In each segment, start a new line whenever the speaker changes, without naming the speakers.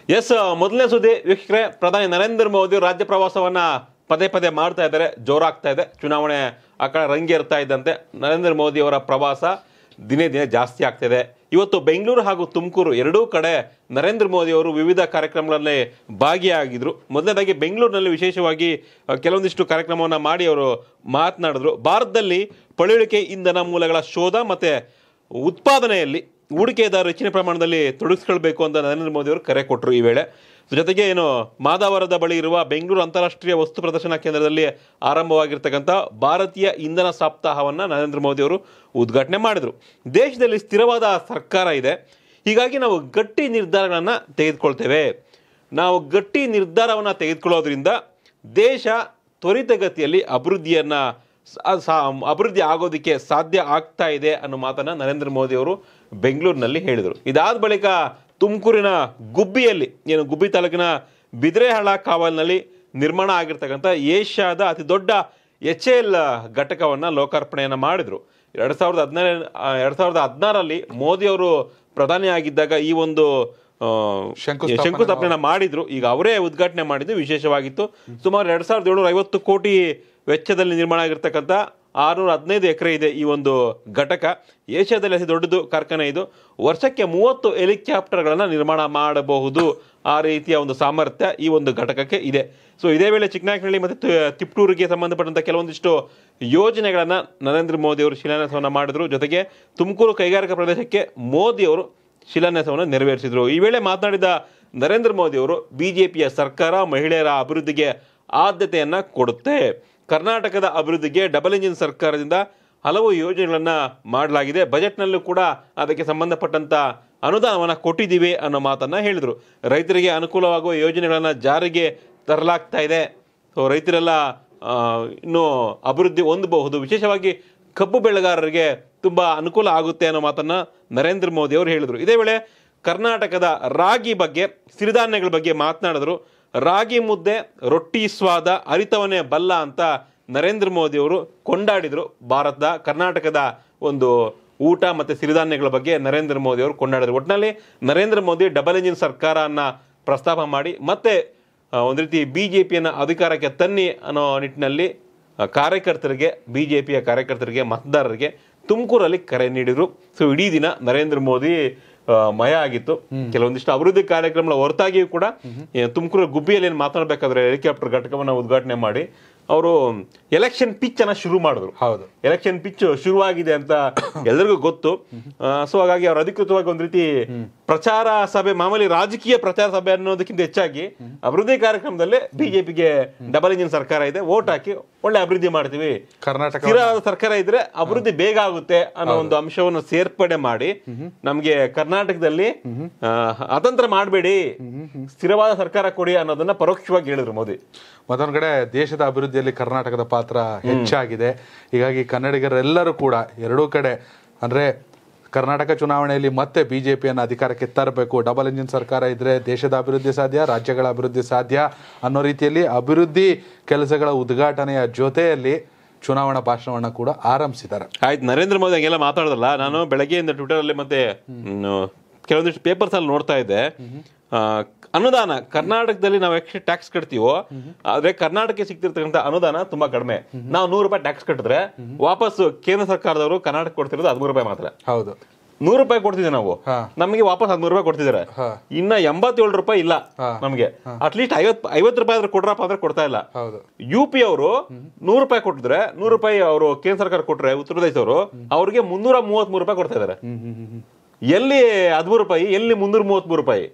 S ಮೊದಲನೇ ಸುದ್ದಿ ವೀಕ್ಷಕರೇ ಪ್ರಧಾನಿ ನರೇಂದ್ರ ಮೋದಿ ರಾಜ್ಯ ಪ್ರವಾಸವನ್ನ ಪದೇ ಪದೇ ಮಾಡ್ತಾ ಇದ್ದಾರೆ ಜೋರಾಗ್ತಾ ಇದೆ ಚುನಾವಣೆ ಆ ಕಡೆ ರಂಗೇರ್ತಾ ಇದ್ದಂತೆ ನರೇಂದ್ರ ಮೋದಿ ಅವರ ಪ್ರವಾಸ ದಿನೇ ದಿನೇ ಜಾಸ್ತಿ ಆಗ್ತಿದೆ ಇವತ್ತು ಬೆಂಗಳೂರು ಹಾಗೂ ತುಮಕೂರು ಎರಡೂ ಕಡೆ ನರೇಂದ್ರ ಮೋದಿ ಅವರು ವಿವಿಧ ಕಾರ್ಯಕ್ರಮಗಳಲ್ಲಿ ಭಾಗಿಯಾಗಿದ್ರು ಮೊದಲನೇದಾಗಿ ಬೆಂಗಳೂರಿನಲ್ಲಿ ವಿಶೇಷವಾಗಿ ಆ, ಕೆಲವೊಂದಿಷ್ಟು ಕಾರ್ಯಕ್ರಮವನ್ನು ಮಾಡಿ ಅವರು ಮಾತನಾಡಿದ್ರು ಭಾರತದಲ್ಲಿ ಪಳೆಯುಳಿಕೆ ಇಂಧನ ಮೂಲಗಳ ಶೋಧ ಮತ್ತೆ ಉತ್ಪಾದನೆಯಲ್ಲಿ ಹೂಡಿಕೆದಾರರು ಹೆಚ್ಚಿನ ಪ್ರಮಾಣದಲ್ಲಿ ತೊಡಗಿಸ್ಕೊಳ್ಬೇಕು ಅಂತ ನರೇಂದ್ರ ಮೋದಿ ಅವರು ಕರೆ ಕೊಟ್ಟರು ಈ ವೇಳೆ ಜೊತೆಗೆ ಏನು ಮಾದಾವರದ ಬಳಿ ಇರುವ ಬೆಂಗಳೂರು ಅಂತಾರಾಷ್ಟ್ರೀಯ ವಸ್ತು ಪ್ರದರ್ಶನ ಕೇಂದ್ರದಲ್ಲಿ ಆರಂಭವಾಗಿರ್ತಕ್ಕಂಥ ಭಾರತೀಯ ಇಂಧನ ಸಪ್ತಾಹವನ್ನು ನರೇಂದ್ರ ಮೋದಿ ಅವರು ಉದ್ಘಾಟನೆ ಮಾಡಿದರು ದೇಶದಲ್ಲಿ ಸ್ಥಿರವಾದ ಸರ್ಕಾರ ಇದೆ ಹೀಗಾಗಿ ನಾವು ಗಟ್ಟಿ ನಿರ್ಧಾರಗಳನ್ನು ತೆಗೆದುಕೊಳ್ತೇವೆ ನಾವು ಗಟ್ಟಿ ನಿರ್ಧಾರವನ್ನು ತೆಗೆದುಕೊಳ್ಳೋದ್ರಿಂದ ದೇಶ ತ್ವರಿತಗತಿಯಲ್ಲಿ ಅಭಿವೃದ್ಧಿಯನ್ನು ಸ- ಸಾ- ಅಭಿವೃದ್ಧಿ ಆಗೋದಕ್ಕೆ ಸಾಧ್ಯ ಆಗ್ತಾ ಇದೆ ಅನ್ನೋ ಮಾತನ್ನ ನರೇಂದ್ರ ಮೋದಿ ಅವರು ಬೆಂಗಳೂರಿನಲ್ಲಿ ಹೇಳಿದರು ಇದಾದ ಬಳಿಕ ತುಮಕೂರಿನ ಗುಬ್ಬಿಯಲ್ಲಿ ಏನು ಗುಬ್ಬಿ ತಾಲೂಕಿನ ಬಿದ್ರೆಹಳ್ಳ ಕಾವಲ್ನಲ್ಲಿ ನಿರ್ಮಾಣ ಆಗಿರ್ತಕ್ಕಂಥ ಏಷ್ಯಾದ ಅತಿ ದೊಡ್ಡ ಎಚ್ ಎಲ್ ಘಟಕವನ್ನು ಲೋಕಾರ್ಪಣೆಯನ್ನು ಮಾಡಿದರು ಎರಡು ಸಾವಿರದ ಹದಿನಾರ ಎರಡು ಸಾವಿರದ ಹದಿನಾರರಲ್ಲಿ ಮೋದಿ ಅವರು ಪ್ರಧಾನಿ ಆಗಿದ್ದಾಗ ಈ ಒಂದು ಆ,
ಶಂಕುಸ್ಥಾಪನೆ
ಶಂಕುಸ್ಥಾಪನೆ ಮಾಡಿದ್ರು ಈಗ ಅವರೇ ಉದ್ಘಾಟನೆ ಮಾಡಿದ್ದು ವಿಶೇಷವಾಗಿತ್ತು ಸುಮಾರು ಎರಡ್ ಸಾವಿರದ ಏಳ್ನೂರ ಐವತ್ತು ಕೋಟಿ ವೆಚ್ಚದಲ್ಲಿ ನಿರ್ಮಾಣ ಆಗಿರ್ತಕ್ಕಂಥ ಆರುನೂರ ಹದಿನೈದು ಎಕರೆ ಇದೆ ಈ ಒಂದು ಘಟಕ ಏಷ್ಯಾದಲ್ಲಿ ಅತಿ ದೊಡ್ಡದು ಕಾರ್ಖಾನೆ ಇದು ವರ್ಷಕ್ಕೆ ಮೂವತ್ತು ಹೆಲಿಕಾಪ್ಟರ್ಗಳನ್ನು ನಿರ್ಮಾಣ ಮಾಡಬಹುದು ಆ ರೀತಿಯ ಒಂದು ಸಾಮರ್ಥ್ಯ ಈ ಒಂದು ಘಟಕಕ್ಕೆ ಇದೆ ಸೊ ಇದೇ ವೇಳೆ ಚಿಕ್ಕನಾಯಕನಹಳ್ಳಿ ಮತ್ತು ತಿ- ತಿಪ್ಟೂರಿಗೆ ಸಂಬಂಧಪಟ್ಟಂತ ಕೆಲವೊಂದಿಷ್ಟು ಯೋಜನೆಗಳನ್ನು ನರೇಂದ್ರ ಮೋದಿ ಅವರು ಶಿಲಾನ್ಯಾಸವನ್ನು ಮಾಡಿದ್ರು ಜೊತೆಗೆ ತುಮಕೂರು ಕೈಗಾರಿಕಾ ಪ್ರದೇಶಕ್ಕೆ ಮೋದಿ ಅವರು ಶಿಲಾನ್ಯಾಸವನ್ನು ನೆರವೇರಿಸಿದರು ಈ ವೇಳೆ ಮಾತನಾಡಿದ ನರೇಂದ್ರ ಮೋದಿ ಅವರು ಬಿಜೆಪಿಯ ಸರ್ಕಾರ ಮಹಿಳೆಯರ ಅಭಿವೃದ್ಧಿಗೆ ಆದ್ಯತೆಯನ್ನ ಕೊಡುತ್ತೆ ಕರ್ನಾಟಕದ ಅಭಿವೃದ್ಧಿಗೆ ಡಬಲ್ ಇಂಜಿನ್ ಸರ್ಕಾರದಿಂದ ಹಲವು ಯೋಜನೆಗಳನ್ನು ಮಾಡಲಾಗಿದೆ ಬಜೆಟ್ನಲ್ಲೂ ಕೂಡ ಅದಕ್ಕೆ ಸಂಬಂಧಪಟ್ಟಂತ ಅನುದಾನವನ್ನು ಕೊಟ್ಟಿದ್ದೀವಿ ಅನ್ನೋ ಮಾತನ್ನ ಹೇಳಿದರು ರೈತರಿಗೆ ಅನುಕೂಲವಾಗುವ ಯೋಜನೆಗಳನ್ನು ಜಾರಿಗೆ ತರಲಾಗ್ತಾ ಇದೆ ಸೊ ರೈತರೆಲ್ಲ ಆ, ಇನ್ನೂ ಅಭಿವೃದ್ಧಿ ಹೊಂದಬಹುದು ವಿಶೇಷವಾಗಿ ಕಬ್ಬು ಬೆಳೆಗಾರರಿಗೆ ತುಂಬ ಅನುಕೂಲ ಆಗುತ್ತೆ ಅನ್ನೋ ಮಾತನ್ನ ನರೇಂದ್ರ ಮೋದಿ ಅವರು ಹೇಳಿದರು ಇದೇ ವೇಳೆ ಕರ್ನಾಟಕದ ರಾಗಿ ಬಗ್ಗೆ ಸಿರಿಧಾನ್ಯಗಳ ಬಗ್ಗೆ ಮಾತನಾಡಿದ್ರು ರಾಗಿ ಮುದ್ದೆ ರೊಟ್ಟಿ ಸ್ವಾದ ಅರಿತವನೇ ಬಲ್ಲ ಅಂತ ನರೇಂದ್ರ ಮೋದಿ ಅವರು ಕೊಂಡಾಡಿದರು ಭಾರತದ ಕರ್ನಾಟಕದ ಒಂದು ಊಟ ಮತ್ತು ಸಿರಿಧಾನ್ಯಗಳ ಬಗ್ಗೆ ನರೇಂದ್ರ ಮೋದಿ ಅವರು ಕೊಂಡಾಡಿದ್ರು ಒಟ್ಟಿನಲ್ಲಿ ನರೇಂದ್ರ ಮೋದಿ ಡಬಲ್ ಇಂಜಿನ್ ಸರ್ಕಾರನ ಪ್ರಸ್ತಾಪ ಮಾಡಿ ಮತ್ತೆ ಆ, ಒಂದು ರೀತಿ ಬಿ ಜೆ ಪಿಯನ್ನು ಅಧಿಕಾರಕ್ಕೆ ತನ್ನಿ ಅನ್ನೋ ನಿಟ್ಟಿನಲ್ಲಿ ಆ, ಕಾರ್ಯಕರ್ತರಿಗೆ ಬಿ ಜೆ ಪಿಯ ಕಾರ್ಯಕರ್ತರಿಗೆ ಮತದಾರರಿಗೆ ತುಮಕೂರಲ್ಲಿ ಕರೆ ನೀಡಿದರು ಸೊ ಇಡೀ ದಿನ ನರೇಂದ್ರ ಮೋದಿ ಆ, ಮಯ ಆಗಿತ್ತು ಕೆಲವೊಂದಿಷ್ಟು ಅಭಿವೃದ್ಧಿ ಕಾರ್ಯಕ್ರಮಗಳ ಹೊರತಾಗಿಯೂ ಕೂಡ ಏ, ತುಮಕೂರು ಗುಬ್ಬಿಯಲ್ಲಿ ಏನು ಮಾತನಾಡಬೇಕಾದ್ರೆ ಹೆಲಿಕಾಪ್ಟರ್ ಘಟಕವನ್ನು ಉದ್ಘಾಟನೆ ಮಾಡಿ ಅವರು ಎಲೆಕ್ಷನ್ ಪಿಚ್ ಅನ್ನ ಶುರು ಮಾಡಿದ್ರು
ಹೌದು
ಎಲೆಕ್ಷನ್ ಪಿಚ್ ಶುರುವಾಗಿದೆ ಅಂತ ಎಲ್ಲರಿಗೂ ಗೊತ್ತು ಸೊ ಹಾಗಾಗಿ ಅವರು ಅಧಿಕೃತವಾಗಿ ಒಂದ್ ರೀತಿ ಪ್ರಚಾರ ಸಭೆ ಮಾಮೂಲಿ ರಾಜಕೀಯ ಪ್ರಚಾರ ಸಭೆ ಅನ್ನೋದಕ್ಕಿಂತ ಹೆಚ್ಚಾಗಿ ಅಭಿವೃದ್ಧಿ ಕಾರ್ಯಕ್ರಮದಲ್ಲಿ ಬಿಜೆಪಿಗೆ ಡಬಲ್ ಇಂಜಿನ್ ಸರ್ಕಾರ ಇದೆ ವೋಟ್ ಹಾಕಿ ಒಳ್ಳೆ ಅಭಿವೃದ್ಧಿ ಮಾಡ್ತೀವಿ
ಕರ್ನಾಟಕ
ಸ್ಥಿರವಾದ ಸರ್ಕಾರ ಇದ್ರೆ ಅಭಿವೃದ್ಧಿ ಬೇಗ ಆಗುತ್ತೆ ಅನ್ನೋ ಒಂದು ಅಂಶವನ್ನು ಸೇರ್ಪಡೆ ಮಾಡಿ ನಮ್ಗೆ ಕರ್ನಾಟಕದಲ್ಲಿ ಆ, ಅತಂತ್ರ ಮಾಡಬೇಡಿ ಸ್ಥಿರವಾದ ಸರ್ಕಾರ ಕೊಡಿ ಅನ್ನೋದನ್ನ ಪರೋಕ್ಷವಾಗಿ ಹೇಳಿದ್ರು ಮೋದಿ
ಮತ್ತೊಂದು ಕಡೆ ದೇಶದ ಅಭಿವೃದ್ಧಿಯಲ್ಲಿ ಕರ್ನಾಟಕದ ಪಾತ್ರ ಹೆಚ್ಚಾಗಿದೆ ಹೀಗಾಗಿ ಕನ್ನಡಿಗರೆಲ್ಲರೂ ಕೂಡ ಎರಡೂ ಕಡೆ ಅಂದ್ರೆ ಕರ್ನಾಟಕ ಚುನಾವಣೆಯಲ್ಲಿ ಮತ್ತೆ ಬಿಜೆಪಿಯನ್ನು ಅಧಿಕಾರಕ್ಕೆ ತರಬೇಕು ಡಬಲ್ ಇಂಜಿನ್ ಸರ್ಕಾರ ಇದ್ರೆ ದೇಶದ ಅಭಿವೃದ್ಧಿ ಸಾಧ್ಯ ರಾಜ್ಯಗಳ ಅಭಿವೃದ್ಧಿ ಸಾಧ್ಯ ಅನ್ನೋ ರೀತಿಯಲ್ಲಿ ಅಭಿವೃದ್ಧಿ ಕೆಲಸಗಳ ಉದ್ಘಾಟನೆಯ ಜೊತೆಯಲ್ಲಿ ಚುನಾವಣಾ ಭಾಷಣವನ್ನ ಕೂಡ ಆರಂಭಿಸಿದ್ದಾರೆ
ಆಯ್ತು ನರೇಂದ್ರ ಮೋದಿ ಹಂಗೆಲ್ಲ ಮಾತಾಡೋದಲ್ಲ ನಾನು ಬೆಳಗ್ಗೆಯಿಂದ ಟ್ವಿಟರ್ ಅಲ್ಲಿ ಮತ್ತೆ ಮ್, ಕೆಲವೊಂದಿಷ್ಟು ಪೇಪರ್ಸ್ ಅಲ್ಲಿ ನೋಡ್ತಾ ಇದ್ದೆ ಆ, ಅನುದಾನ ಕರ್ನಾಟಕದಲ್ಲಿ ನಾವು ಎಷ್ಟು ಟ್ಯಾಕ್ಸ್ ಕಟ್ತೀವೋ ಆದ್ರೆ ಕರ್ನಾಟಕಕ್ಕೆ ಸಿಗ್ತಿರ್ತಕ್ಕಂಥ ಅನುದಾನ ತುಂಬಾ ಕಡಿಮೆ ನಾವು ನೂರು ರೂಪಾಯಿ ಟ್ಯಾಕ್ಸ್ ಕಟ್ಟಿದ್ರೆ ವಾಪಸ್ ಕೇಂದ್ರ ಸರ್ಕಾರದವರು ಕರ್ನಾಟಕ ಕೊಡ್ತಿರೋದು ಹದಿಮೂರು ರೂಪಾಯಿ ಮಾತ್ರ
ಹೌದು
ನೂರು ರೂಪಾಯಿ ಕೊಡ್ತಿದ್ದೆ ನಾವು
ಹಾ.
ನಮಗೆ ವಾಪಸ್ ಹದಿಮೂರು ರೂಪಾಯಿ ಕೊಡ್ತಿದ್ದಾರೆ
ಹಾ.
ಇನ್ನ ಎಂಬತ್ತೇಳು ರೂಪಾಯಿ ಇಲ್ಲ
ಹಾ.
ನಮಗೆ ಅಟ್ಲೀಸ್ಟ್ ಐವತ್ ಐವತ್ತು ರೂಪಾಯಿ ಆದ್ರೆ ಕೊಡ್ರಪ್ಪ ಅಂದ್ರೆ ಕೊಡ್ತಾ ಇಲ್ಲ
ಹೌದು
ಯು ಪಿ ಅವರು ನೂರು ರೂಪಾಯಿ ಕೊಟ್ಟಿದ್ರೆ ನೂರು ರೂಪಾಯಿ ಅವರು ಕೇಂದ್ರ ಸರ್ಕಾರ ಕೊಟ್ರೆ ಉತ್ತರ ಪ್ರದೇಶ ಅವರು ಅವ್ರಿಗೆ ಮುನ್ನೂರ ಮೂವತ್ತ್ ಮೂರು ರೂಪಾಯಿ ಕೊಡ್ತಾ ಇದಾರೆ
ಹ್ಮ್ ಹ್ಮ್ ಹ್ಮ್
ಎಲ್ಲಿ ಹದಿಮೂರು ರೂಪಾಯಿ ಎಲ್ಲಿ ಮುನ್ನೂರ ಮೂವತ್ತ್ ಮೂರು ರೂಪಾಯಿ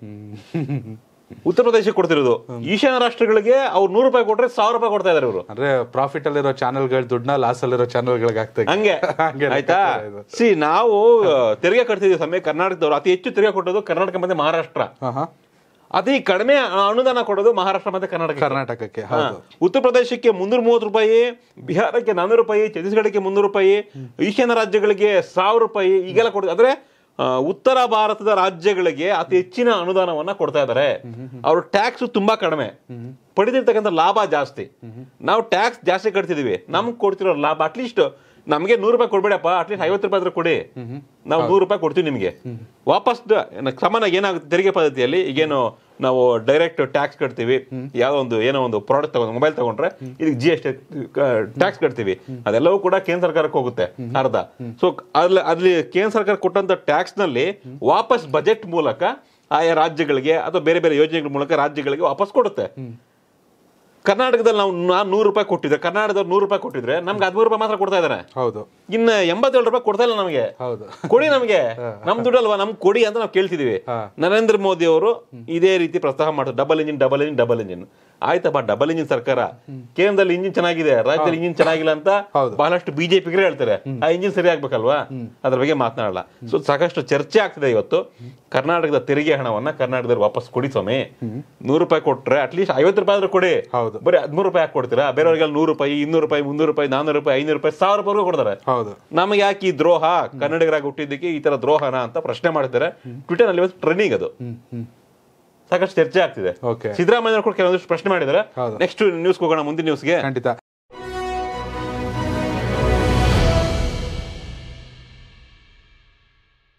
ಉತ್ತರ ಪ್ರದೇಶಕ್ಕೆ ಕೊಡ್ತಿರೋದು ಈಶಾನ್ಯ ರಾಷ್ಟ್ರಗಳಿಗೆ ಅವ್ರು ನೂರು ರೂಪಾಯಿ ಕೊಟ್ರೆ ಸಾವಿರ ರೂಪಾಯಿ ಕೊಡ್ತಾ ಇದಾರೆ ಇವರು
ಅಂದ್ರೆ ಪ್ರಾಫಿಟ್ ಅಲ್ಲಿರೋ ಚಾನೆಲ್ಗಳ ದುಡ್ಡನ್ನ ಲಾಸ್ ಅಲ್ಲಿರೋ ಚಾನೆಲ್ಗಳಿಗೆ ಆಗ್ತಾ
ಹಂಗೆ
ಹಂಗೆ
ಆಯ್ತಾ
ಲೆಕ್ಕಾಚಾರ ಇದು.
ಸಿ ನಾವು ಆ, ತೆರಿಗೆ ಕಟ್ತಿದ್ದೀವಿ ಸಮಯ ಕರ್ನಾಟಕದವರು ಅತಿ ಹೆಚ್ಚು ತೆರಿಗೆ ಕೊಟ್ಟೋದು ಕರ್ನಾಟಕ ಮತ್ತೆ ಮಹಾರಾಷ್ಟ್ರ
ಹಾ ಹಾ
ಅತಿ ಕಡಿಮೆ ಅನುದಾನ ಕೊಡೋದು ಮಹಾರಾಷ್ಟ್ರ ಮತ್ತೆ ಕರ್ನಾಟಕ
ಕರ್ನಾಟಕಕ್ಕೆ ಹೌದು
ಉತ್ತರ ಪ್ರದೇಶಕ್ಕೆ ಮುನ್ನೂರ ಮೂವತ್ತು ರೂಪಾಯಿ ಬಿಹಾರಕ್ಕೆ ನಾನ್ನೂರು ರೂಪಾಯಿ ಛತ್ತೀಸ್ಗಢಕ್ಕೆ ಮುನ್ನೂರು ರೂಪಾಯಿ ಈಶಾನ್ಯ ರಾಜ್ಯಗಳಿಗೆ ಸಾವಿರ ರೂಪಾಯಿ ಈಗೆಲ್ಲ ಕೊಡ್ತಾರೆ ಅಂದ್ರೆ ಆ, ಉತ್ತರ ಭಾರತದ ರಾಜ್ಯಗಳಿಗೆ ಅತಿ ಹೆಚ್ಚಿನ ಅನುದಾನವನ್ನ ಕೊಡ್ತಾ ಇದ್ದಾರೆ ಅವ್ರ ಟ್ಯಾಕ್ಸ್ ತುಂಬಾ ಕಡಿಮೆ ಪಡೆದಿರ್ತಕ್ಕಂಥ ಲಾಭ ಜಾಸ್ತಿ ನಾವು ಟ್ಯಾಕ್ಸ್ ಜಾಸ್ತಿ ಕಟ್ತಿದೀವಿ ನಮ್ಗೆ ಕೊಡ್ತಿರೋ ಲಾಭ ಅಟ್ಲೀಸ್ಟ್ ನಮಗೆ ನೂರು ರೂಪಾಯಿ ಕೊಡ್ಬೇಡಪ್ಪ ಅಟ್ಲೀಸ್ಟ್ ಐವತ್ತು ರೂಪಾಯಿ ಆದ್ರೂ ಕೊಡಿ ನಾವು ನೂರು ರೂಪಾಯಿ ಕೊಡ್ತೀವಿ ನಿಮಗೆ ವಾಪಸ್ ದ- ಸಮಾನ ಏನಾಗುತ್ತೆ ತೆರಿಗೆ ಪದ್ಧತಿಯಲ್ಲಿ ಈಗೇನು ನಾವು ಡೈರೆಕ್ಟ್ ಟ್ಯಾಕ್ಸ್ ಕಟ್ತೀವಿ ಯಾವ್ದೋ ಒಂದು ಏನೋ ಒಂದು ಪ್ರಾಡಕ್ಟ್ ತಗೊಂಡು ಮೊಬೈಲ್ ತಗೊಂಡ್ರೆ ಇದಕ್ಕೆ ಜಿ ಎಸ್ ಟಿ ಟ್ಯಾಕ್ಸ್ ಕಟ್ತೀವಿ ಅದೆಲ್ಲವೂ ಕೂಡ ಕೇಂದ್ರ ಸರ್ಕಾರಕ್ಕೆ ಹೋಗುತ್ತೆ ಅರ್ಧ ಸೊ ಅಲ್ಲಿ ಅಲ್ಲಿ ಕೇಂದ್ರ ಸರ್ಕಾರ ಕೊಟ್ಟಂತ ಟ್ಯಾಕ್ಸ್ ನಲ್ಲಿ ವಾಪಸ್ ಬಜೆಟ್ ಮೂಲಕ ಆಯಾ ರಾಜ್ಯಗಳಿಗೆ ಅಥವಾ ಬೇರೆ ಬೇರೆ ಯೋಜನೆಗಳ ಮೂಲಕ ರಾಜ್ಯಗಳಿಗೆ ವಾಪಸ್ ಕೊಡುತ್ತೆ ಕರ್ನಾಟಕದಲ್ಲಿ ನಾವು ನಾನು ನೂರು ರೂಪಾಯಿ ಕೊಟ್ಟಿದ್ರೆ ಕರ್ನಾಟಕದವ್ರು ನೂರು ರೂಪಾಯಿ ಕೊಟ್ಟಿದ್ರೆ ನಮ್ಗೆ ಹದಿಮೂರು ರೂಪಾಯಿ ಮಾತ್ರ ಕೊಡ್ತಾ ಇದಾರೆ
ಹೌದು
ಇನ್ನ ಎಂಬತ್ತೇಳು ರೂಪಾಯಿ ಕೊಡ್ತಾ ಇಲ್ಲ ನಮಗೆ
ಹೌದು
ಕೊಡಿ ನಮಗೆ ನಮ್ ದುಡ್ಡಲ್ವಾ ನಮ್ಗೆ ಕೊಡಿ ಅಂತ ನಾವು ಕೇಳ್ತಿದೀವಿ
ಹಾ.
ನರೇಂದ್ರ ಮೋದಿ ಅವರು ಇದೇ ರೀತಿ ಪ್ರಸ್ತಾವ ಮಾಡ್ತಾರೆ double engine double engine double engine ಆಯ್ತಪ್ಪ ಡಬಲ್ ಇಂಜಿನ್ ಸರ್ಕಾರ ಕೇಂದ್ರದಲ್ಲಿ ಇಂಜಿನ್ ಚೆನ್ನಾಗಿದೆ ರಾಜ್ಯದಲ್ಲಿ ಇಂಜಿನ್ ಚೆನ್ನಾಗಿಲ್ಲ ಅಂತ
ಹೌದು.
ಬಹಳಷ್ಟು ಬಿಜೆಪಿಗರೇ ಹೇಳ್ತಾರೆ ಆ ಇಂಜಿನ್ ಸರಿ ಆಗ್ಬೇಕಲ್ವಾ ಅದ್ರ ಬಗ್ಗೆ ಮಾತನಾಡಲ್ಲ ಸೊ ಸಾಕಷ್ಟು ಚರ್ಚೆ ಆಗ್ತಿದೆ ಇವತ್ತು ಕರ್ನಾಟಕದ ತೆರಿಗೆ ಹಣವನ್ನ ಕರ್ನಾಟಕದಲ್ಲಿ ವಾಪಸ್ ಕೊಡಿ ಸ್ವಾಮಿ ನೂರು ರೂಪಾಯಿ ಕೊಟ್ರೆ ಅಟ್ಲೀಸ್ಟ್ ಐವತ್ತು ರೂಪಾಯಿ ಆದ್ರೂ ಕೊಡಿ
ಹೌದು.
ಬರೀ ಹದಿಮೂರು ರೂಪಾಯಿ ಹಾಕಿ ಕೊಡ್ತೀರಾ ಬೇರೆಯವ್ರಿಗೆಲ್ಲ ನೂರು ರೂಪಾಯಿ ಇನ್ನೂರು ರೂಪಾಯಿ ಮುನ್ನೂರು ರೂಪಾಯಿ ನಾನ್ನೂರು ರೂಪಾಯಿ ಐನೂರು ರೂಪಾಯಿ ಸಾವಿರ ರೂಪಾಯಿಗೂ ಕೊಡ್ತಾರೆ
ಹೌದು
ನಮಗೆ ಯಾಕೆ ಈ ದ್ರೋಹ ಕನ್ನಡಿಗರಾಗಿ ಹುಟ್ಟಿದ್ದಕ್ಕೆ ಈ ತರ ದ್ರೋಹನ ಅಂತ ಪ್ರಶ್ನೆ ಮಾಡ್ತಾರೆ ಟ್ವಿಟರ್ ನಲ್ಲಿ ಇವತ್ತು ಟ್ರೆಂಡಿಂಗ್ ಅದು
ಹ್ಮ್ ಹ್ಮ್
ಸಾಕಷ್ಟು ಚರ್ಚೆ ಆಗ್ತಿದೆ
ಓಕೆ
ಸಿದ್ದರಾಮಯ್ಯ ಕೂಡ ಕೆಲವೊಂದಿಷ್ಟು ಪ್ರಶ್ನೆ ಮಾಡಿದ್ದಾರೆ
ಹೌದು.
ನೆಕ್ಸ್ಟ್ ನ್ಯೂಸ್ ಹೋಗೋಣ ಮುಂದಿನ ನ್ಯೂಸ್ಗೆ
ಖಂಡಿತ